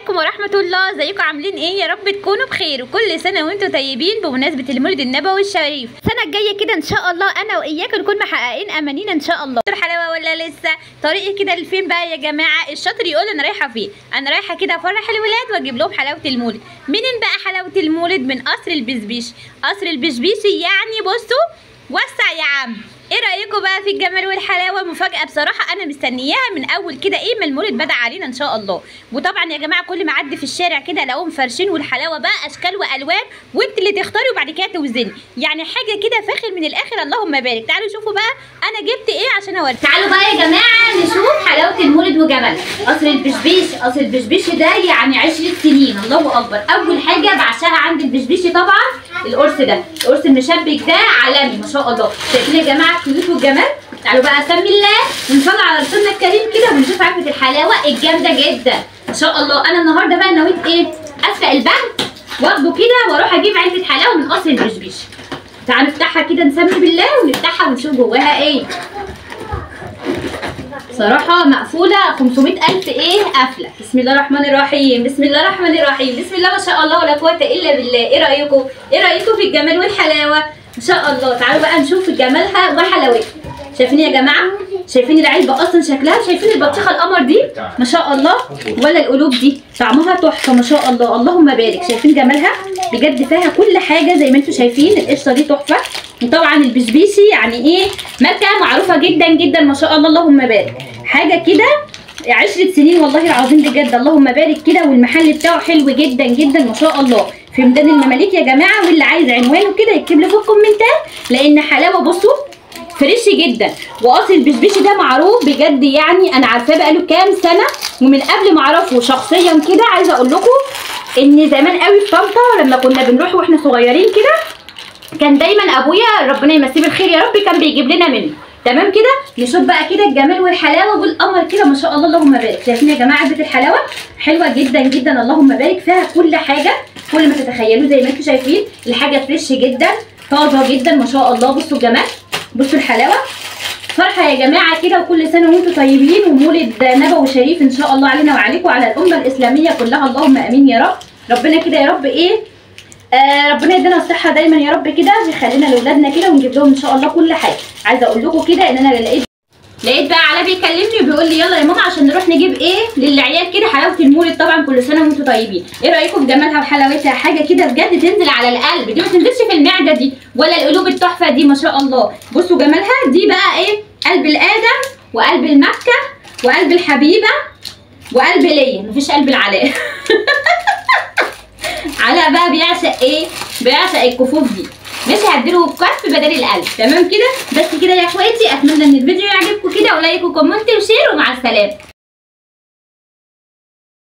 عليكم ورحمة الله ازيكم عاملين ايه يا رب تكونوا بخير وكل سنة وانتم طيبين بمناسبة المولد النبوي الشريف السنة الجاية كده ان شاء الله انا واياكم نكون محققين امانينا ان شاء الله دكتور حلاوة ولا لسه طريقي كده لفين بقى يا جماعة الشاطر يقول انا رايحة فين انا رايحة كده افرح الولاد واجيب لهم حلاوة المولد منين بقى حلاوة المولد من قصر البسبيش قصر البسبيشي يعني بصوا وسع يا عم ايه رايكم بقى في الجمال والحلاوه مفاجاه بصراحه انا مستنياها من اول كده ايه ما المولد بدا علينا ان شاء الله وطبعا يا جماعه كل ما اعدي في الشارع كده الاقيهم فرشين والحلاوه بقى اشكال والوان وانت اللي تختاري وبعد كده توزني يعني حاجه كده فاخر من الاخر اللهم بارك تعالوا شوفوا بقى انا جبت ايه عشان اوريكم تعالوا بقى يا جماعه نشوف حلاوه المولد وجمالها قصر البشبيش قصر البشبيش ده يعني عشرة سنين الله اكبر اول حاجه بعشقها عند البشبيشي طبعا القرص ده القرص المشبك ده عالمي ما شاء الله شايفين يا جماعه الخيوط والجمال تعالوا بقى اسمي الله ونصلي على رسولنا الكريم كده ونشوف علبه الحلاوه الجامده جدا ما شاء الله انا النهارده بقى نويت ايه اسرق البنك واخده كده واروح اجيب علبه حلاوه من قصر البشبيش تعالوا نفتحها كده نسمي بالله ونفتحها ونشوف جواها ايه صراحة مقفولة 500 ألف إيه قافلة بسم الله الرحمن الرحيم بسم الله الرحمن الرحيم بسم الله ما شاء الله ولا قوة إلا بالله إيه رأيكم؟ إيه رأيكم في الجمال والحلاوة؟ ما شاء الله تعالوا بقى نشوف جمالها وحلاوتها شايفين يا جماعة؟ شايفين العلبة أصلا شكلها شايفين البطيخة القمر دي ما شاء الله ولا القلوب دي طعمها تحفة ما شاء الله اللهم بارك شايفين جمالها بجد فيها كل حاجة زي ما انتم شايفين القشطة دي تحفة وطبعا البسبيسي يعني ايه ماركة معروفة جدا جدا ما شاء الله اللهم بارك حاجة كده عشرة سنين والله العظيم بجد اللهم بارك كده والمحل بتاعه حلو جدا جدا ما شاء الله في ميدان المماليك يا جماعة واللي عايز عنوانه كده يكتب لي في الكومنتات لأن حلاوة بصوا فريش جدا واصل البشبيشي ده معروف بجد يعني انا عارفاه بقاله كام سنه ومن قبل ما اعرفه شخصيا كده عايزه اقول لكم ان زمان قوي في طنطا لما كنا بنروح واحنا صغيرين كده كان دايما ابويا ربنا يمسيه بالخير يا رب كان بيجيب لنا منه تمام كده نشوف بقى كده الجمال والحلاوه والقمر كده ما شاء الله اللهم بارك شايفين يا جماعه علبه الحلاوه حلوه جدا جدا اللهم بارك فيها كل حاجه كل ما تتخيلوه زي ما انتم شايفين الحاجه فريش جدا طازه جدا ما شاء الله بصوا الجمال بصوا الحلاوه فرحه يا جماعه كده وكل سنه وانتم طيبين ومولد نبوي شريف ان شاء الله علينا وعليكم وعلى الامه الاسلاميه كلها اللهم امين يا رب ربنا كده يا رب ايه آه ربنا يدينا الصحه دايما يا رب كده ويخلينا لاولادنا كده ونجيب لهم ان شاء الله كل حاجه عايزه اقول لكم كده ان انا لقيت لقيت بقى علاء بيكلمني وبيقول لي يلا يا ماما عشان نروح نجيب ايه للعيال كده حلاوه المولد طبعا كل سنه وانتم طيبين ايه رايكم في جمالها وحلاوتها حاجه كده بجد تنزل على القلب دي ما تنزلش في المعده دي ولا القلوب التحفه دي ما شاء الله بصوا جمالها دي بقى ايه قلب الادم وقلب المكه وقلب الحبيبه وقلب ليا مفيش قلب العلاء علاء بقى بيعشق ايه بيعشق الكفوف دي ماشي هديله كف بدل القلب تمام كده بس كده يا اخواتي اتمنى ان الفيديو يعجبكم كده ولايك وكومنت وشير ومع السلامه